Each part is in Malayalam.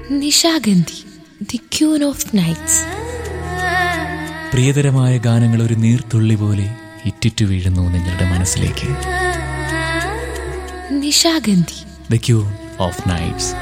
Nishagandhi the queen of nights പ്രിയതരമായ ഗാനങ്ങൾ ഒരു നീർത്തുള്ളി പോലെ ഇറ്റിറ്റു വീഴുന്നു നിങ്ങളുടെ മനസ്സിലേക്ക് Nishagandhi the queen of nights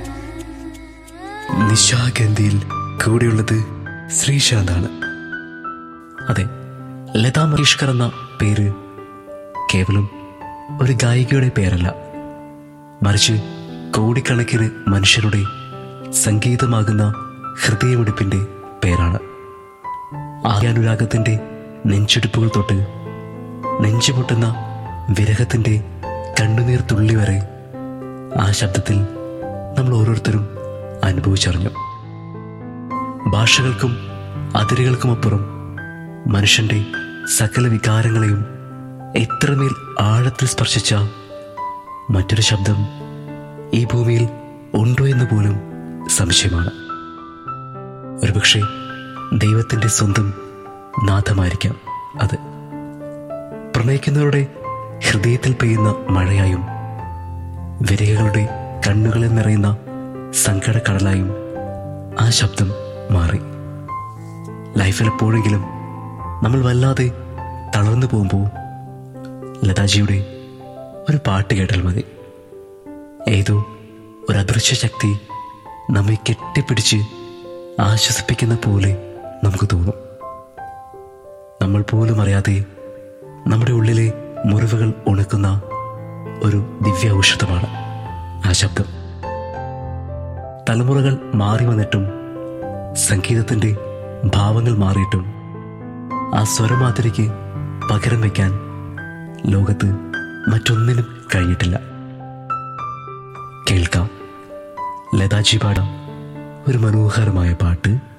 നിശാഗന്ധിയിൽ കൂടെയുള്ളത് ശ്രീശാന്താണ് അതെ ലതാ മങ്കേഷ്കർ എന്ന പേര് കേവലം ഒരു ഗായികയുടെ പേരല്ല മറിച്ച് കോടിക്കണക്കിന് മനുഷ്യരുടെ സംഗീതമാകുന്ന ഹൃദയമിടിപ്പിന്റെ പേരാണ് ആര്യാനുരാഗത്തിന്റെ നെഞ്ചെടുപ്പുകൾ തൊട്ട് നെഞ്ചുപൊട്ടുന്ന വിരഹത്തിന്റെ കണ്ണുനീർ തുള്ളി വരെ ആ ശബ്ദത്തിൽ നമ്മൾ ഓരോരുത്തരും അനുഭവിച്ചറിഞ്ഞു ഭാഷകൾക്കും അതിരുകൾക്കുമപ്പുറം മനുഷ്യന്റെ സകല വികാരങ്ങളെയും എത്രമേൽ ആഴത്തിൽ സ്പർശിച്ച മറ്റൊരു ശബ്ദം ഈ ഭൂമിയിൽ ഉണ്ടോ എന്ന് പോലും സംശയമാണ് ഒരുപക്ഷെ ദൈവത്തിന്റെ സ്വന്തം നാഥമായിരിക്കാം അത് പ്രണയിക്കുന്നവരുടെ ഹൃദയത്തിൽ പെയ്യുന്ന മഴയായും വിരകളുടെ കണ്ണുകളിൽ നിറയുന്ന സങ്കടക്കടലായും ആ ശബ്ദം മാറി ലൈഫിൽ എപ്പോഴെങ്കിലും നമ്മൾ വല്ലാതെ തളർന്നു പോകുമ്പോൾ ലതാജിയുടെ ഒരു പാട്ട് കേട്ടാൽ മതി ഏതോ ഒരു അദൃശ്യ ശക്തി നമ്മെ കെട്ടിപ്പിടിച്ച് ആശ്വസിപ്പിക്കുന്ന പോലെ നമുക്ക് തോന്നും നമ്മൾ പോലും അറിയാതെ നമ്മുടെ ഉള്ളിലെ മുറിവുകൾ ഉണക്കുന്ന ഒരു ദിവ്യ ഔഷധമാണ് ആ ശബ്ദം തലമുറകൾ മാറി വന്നിട്ടും സംഗീതത്തിന്റെ ഭാവങ്ങൾ മാറിയിട്ടും ആ സ്വരമാതിരിക്ക് പകരം വയ്ക്കാൻ ലോകത്ത് മറ്റൊന്നിനും കഴിഞ്ഞിട്ടില്ല കേൾക്കാം ലതാജി പാടാം ഒരു മനോഹരമായ പാട്ട്